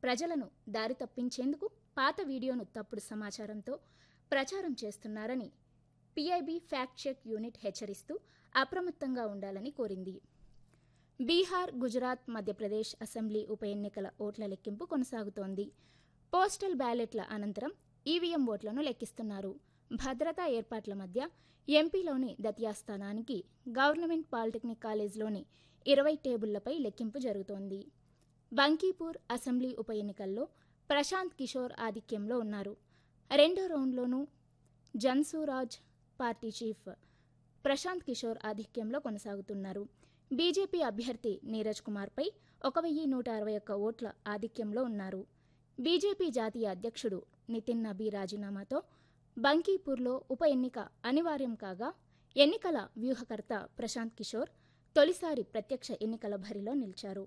ప్రజలను దారి తప్పించేందుకు పాత వీడియోను తప్పుడు సమాచారంతో ప్రచారం చేస్తున్నారని పిఐబి ఫ్యాక్ట్ చెక్ యూనిట్ హెచ్చరిస్తూ అప్రమత్తంగా ఉండాలని కోరింది బీహార్ గుజరాత్ మధ్యప్రదేశ్ అసెంబ్లీ ఉప ఎన్నికల ఓట్ల లెక్కింపు కొనసాగుతోంది పోస్టల్ బ్యాలెట్ల అనంతరం ఈవీఎం ఓట్లను లెక్కిస్తున్నారు భద్రతా ఏర్పాట్ల మధ్య ఎంపీలోని దతియా స్థానానికి గవర్నమెంట్ పాలిటెక్నిక్ కాలేజ్లోని ఇరవై టేబుళ్లపై లెక్కింపు జరుగుతోంది బంకీపూర్ అసెంబ్లీ ఉప ఎన్నికల్లో ప్రశాంత్ కిషోర్ ఆధిక్యంలో ఉన్నారు రెండో రౌండ్లోనూ జన్సూరాజ్ పార్టీ చీఫ్ ప్రశాంత్ కిషోర్ ఆధిక్యంలో కొనసాగుతున్నారు బీజేపీ అభ్యర్థి నీరజ్ కుమార్పై ఒక వెయ్యి నూట అరవై ఒక్క ఓట్ల ఆధిక్యంలో ఉన్నారు బీజేపీ జాతీయ అధ్యక్షుడు నితిన్ నబీ రాజీనామాతో బంకీపూర్లో ఉప ఎన్నిక అనివార్యం కాగా ఎన్నికల వ్యూహకర్త ప్రశాంత్ కిషోర్ తొలిసారి ప్రత్యక్ష ఎన్నికల భరిలో నిలిచారు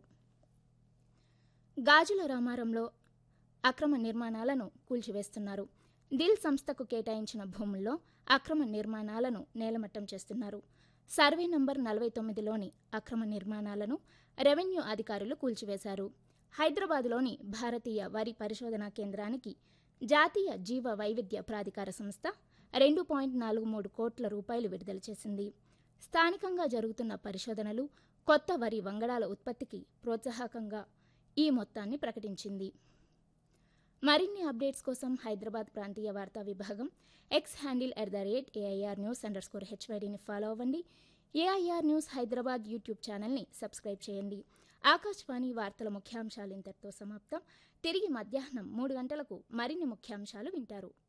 గాజుల రామారంలో అక్రమ నిర్మాణాలను కూల్చివేస్తున్నారు దిల్ సంస్థకు కేటాయించిన భూముల్లో అక్రమ నిర్మాణాలను నేలమట్టం చేస్తున్నారు సర్వే నంబర్ నలభై తొమ్మిదిలోని అక్రమ నిర్మాణాలను రెవెన్యూ అధికారులు కూల్చివేశారు హైదరాబాద్లోని భారతీయ వరి పరిశోధనా కేంద్రానికి జాతీయ జీవ వైవిధ్య ప్రాధికార సంస్థ రెండు పాయింట్ నాలుగు మూడు కోట్ల రూపాయలు విడుదల చేసింది స్థానికంగా జరుగుతున్న పరిశోధనలు కొత్త వరి వంగడాల ఉత్పత్తికి ప్రోత్సాహకంగా ఈ మొత్తాన్ని ప్రకటించింది మరిన్ని అప్డేట్స్ కోసం హైదరాబాద్ ప్రాంతీయ వార్తా విభాగం X handle at the rate AIR news underscore హెచ్వైడీని ఫాలో అవ్వండి ఏఐఆర్ న్యూస్ హైదరాబాద్ యూట్యూబ్ ఛానల్ని సబ్స్క్రైబ్ చేయండి ఆకాశవాణి వార్తల ముఖ్యాంశాలు ఇంతటితో సమాప్తం తిరిగి మధ్యాహ్నం మూడు గంటలకు మరిన్ని ముఖ్యాంశాలు వింటారు